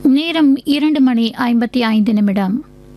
நேரம் இரண்டு மணி ஐம்பத்தி ஐந்து நிமிடம்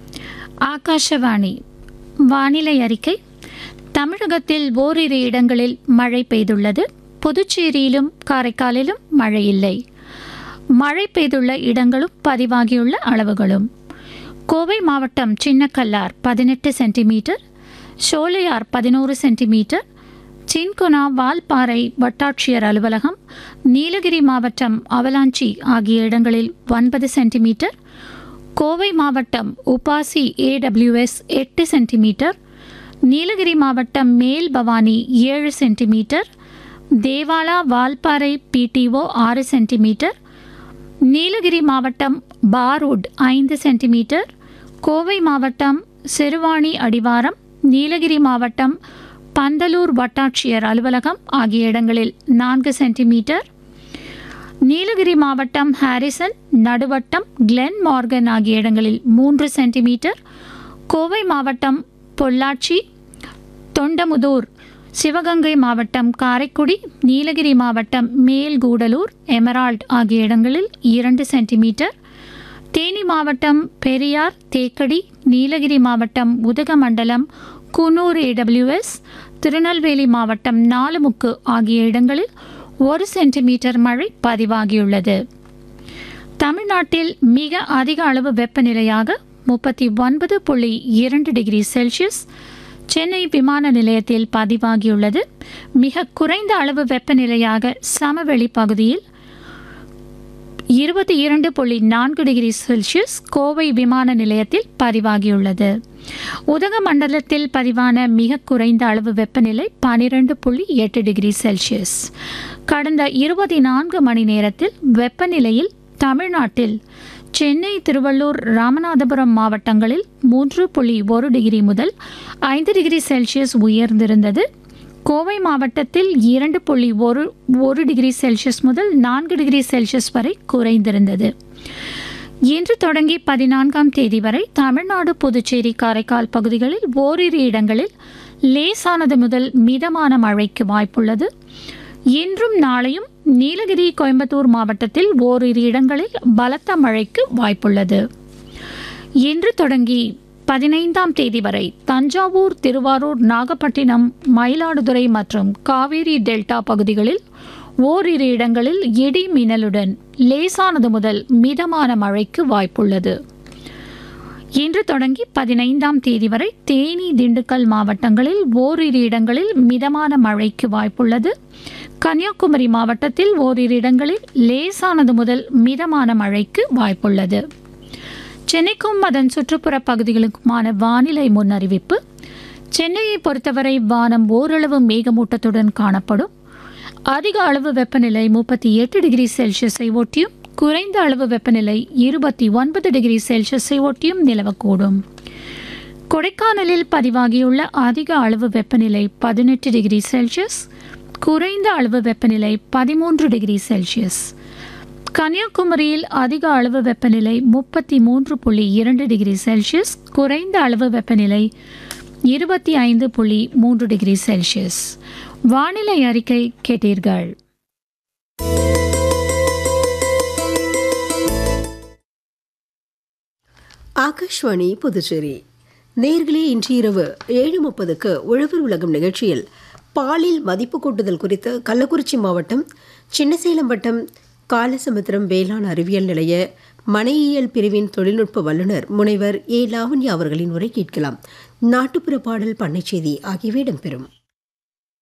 ஆகாஷவாணி வானிலை அறிக்கை தமிழகத்தில் ஓரிரு இடங்களில் மழை பெய்துள்ளது புதுச்சேரியிலும் காரைக்காலிலும் மழை இல்லை மழை பெய்துள்ள இடங்களும் பதிவாகியுள்ள அளவுகளும் கோவை மாவட்டம் சின்னக்கல்லார் பதினெட்டு சென்டிமீட்டர் சோலையார் பதினோரு சென்டிமீட்டர் சின்கொனா வால்பாறை வட்டாட்சியர் அலுவலகம் நீலகிரி மாவட்டம் அவலாஞ்சி ஆகிய இடங்களில் ஒன்பது சென்டிமீட்டர் கோவை மாவட்டம் உபாசி ஏடபிள்யூஎஸ் எட்டு சென்டிமீட்டர் நீலகிரி மாவட்டம் மேல் பவானி ஏழு சென்டிமீட்டர் தேவாலா வால்பாறை பிடிஓ ஆறு சென்டிமீட்டர் நீலகிரி மாவட்டம் பாரூட் ஐந்து சென்டிமீட்டர் கோவை மாவட்டம் சிறுவாணி அடிவாரம் நீலகிரி மாவட்டம் பந்தலூர் வட்டாட்சியர் அலுவலகம் ஆகிய இடங்களில் நான்கு சென்டிமீட்டர் நீலகிரி மாவட்டம் ஹாரிசன் நடுவட்டம் கிளென் மார்கன் ஆகிய இடங்களில் மூன்று சென்டிமீட்டர் கோவை மாவட்டம் பொள்ளாச்சி தொண்டமுதூர் சிவகங்கை மாவட்டம் காரைக்குடி நீலகிரி மாவட்டம் மேல்கூடலூர் எமரால்ட் ஆகிய இடங்களில் இரண்டு சென்டிமீட்டர் தேனி மாவட்டம் பெரியார் தேக்கடி நீலகிரி மாவட்டம் உதகமண்டலம் குன்னூர் ஏடபிள்யூஎஸ் திருநெல்வேலி மாவட்டம் நாலுமுக்கு ஆகிய இடங்களில் ஒரு சென்டிமீட்டர் மழை பதிவாகியுள்ளது தமிழ்நாட்டில் மிக அதிக அளவு வெப்பநிலையாக முப்பத்தி ஒன்பது புள்ளி இரண்டு டிகிரி செல்சியஸ் சென்னை விமான நிலையத்தில் பதிவாகியுள்ளது மிக குறைந்த அளவு வெப்பநிலையாக சமவெளி பகுதியில் இருபத்தி இரண்டு புள்ளி நான்கு டிகிரி செல்சியஸ் கோவை விமான நிலையத்தில் பதிவாகியுள்ளது உதகமண்டலத்தில் பதிவான மிக குறைந்த அளவு வெப்பநிலை பனிரெண்டு புள்ளி எட்டு டிகிரி செல்சியஸ் கடந்த இருபத்தி நான்கு மணி நேரத்தில் வெப்பநிலையில் தமிழ்நாட்டில் சென்னை திருவள்ளூர் ராமநாதபுரம் மாவட்டங்களில் மூன்று புள்ளி ஒரு டிகிரி முதல் ஐந்து டிகிரி செல்சியஸ் உயர்ந்திருந்தது கோவை மாவட்டத்தில் இரண்டு புள்ளி ஒரு ஒரு டிகிரி செல்சியஸ் முதல் நான்கு டிகிரி செல்சியஸ் வரை குறைந்திருந்தது இன்று தொடங்கி பதினான்காம் தேதி வரை தமிழ்நாடு புதுச்சேரி காரைக்கால் பகுதிகளில் ஓரிரு இடங்களில் லேசானது முதல் மிதமான மழைக்கு வாய்ப்புள்ளது இன்றும் நாளையும் நீலகிரி கோயம்புத்தூர் மாவட்டத்தில் ஓரிரு இடங்களில் பலத்த மழைக்கு வாய்ப்புள்ளது இன்று தொடங்கி பதினைந்தாம் தேதி வரை தஞ்சாவூர் திருவாரூர் நாகப்பட்டினம் மயிலாடுதுறை மற்றும் காவேரி டெல்டா பகுதிகளில் ஓரிரு இடங்களில் இடி மின்னலுடன் லேசானது முதல் மிதமான மழைக்கு வாய்ப்புள்ளது இன்று தொடங்கி பதினைந்தாம் தேதி வரை தேனி திண்டுக்கல் மாவட்டங்களில் ஓரிரு இடங்களில் மிதமான மழைக்கு வாய்ப்புள்ளது கன்னியாகுமரி மாவட்டத்தில் ஓரிரு இடங்களில் லேசானது முதல் மிதமான மழைக்கு வாய்ப்புள்ளது சென்னைக்கும் அதன் சுற்றுப்புற பகுதிகளுக்குமான வானிலை முன்னறிவிப்பு சென்னையை பொறுத்தவரை வானம் ஓரளவு மேகமூட்டத்துடன் காணப்படும் அதிக அளவு வெப்பநிலை முப்பத்தி எட்டு டிகிரி செல்சியஸை ஒட்டியும் குறைந்த அளவு வெப்பநிலை இருபத்தி ஒன்பது டிகிரி செல்சியஸை ஒட்டியும் நிலவக்கூடும் கொடைக்கானலில் பதிவாகியுள்ள அதிக அளவு வெப்பநிலை பதினெட்டு டிகிரி செல்சியஸ் குறைந்த அளவு வெப்பநிலை பதிமூன்று டிகிரி செல்சியஸ் கன்னியாகுமரியில் அதிக அளவு வெப்பநிலை முப்பத்தி மூன்று புள்ளி இரண்டு டிகிரி செல்சியஸ் குறைந்த அளவு வெப்பநிலை இருபத்தி ஐந்து புள்ளி மூன்று டிகிரி செல்சியஸ் வானிலை அறிக்கை கேட்டீர்கள் ஆகாஷ்வாணி புதுச்சேரி நேர்களே இன்று இரவு ஏழு முப்பதுக்கு உழவர் உலகம் நிகழ்ச்சியில் பாலில் மதிப்பு கூட்டுதல் குறித்து கள்ளக்குறிச்சி மாவட்டம் சின்னசேலம் வட்டம் காலசமுத்திரம் வேளாண் அறிவியல் நிலைய மனையியல் பிரிவின் தொழில்நுட்ப வல்லுநர் முனைவர் ஏ லாவண்யா அவர்களின் உரை கேட்கலாம் நாட்டுப்புற பாடல் பண்ணைச் செய்தி ஆகியவை இடம்பெறும்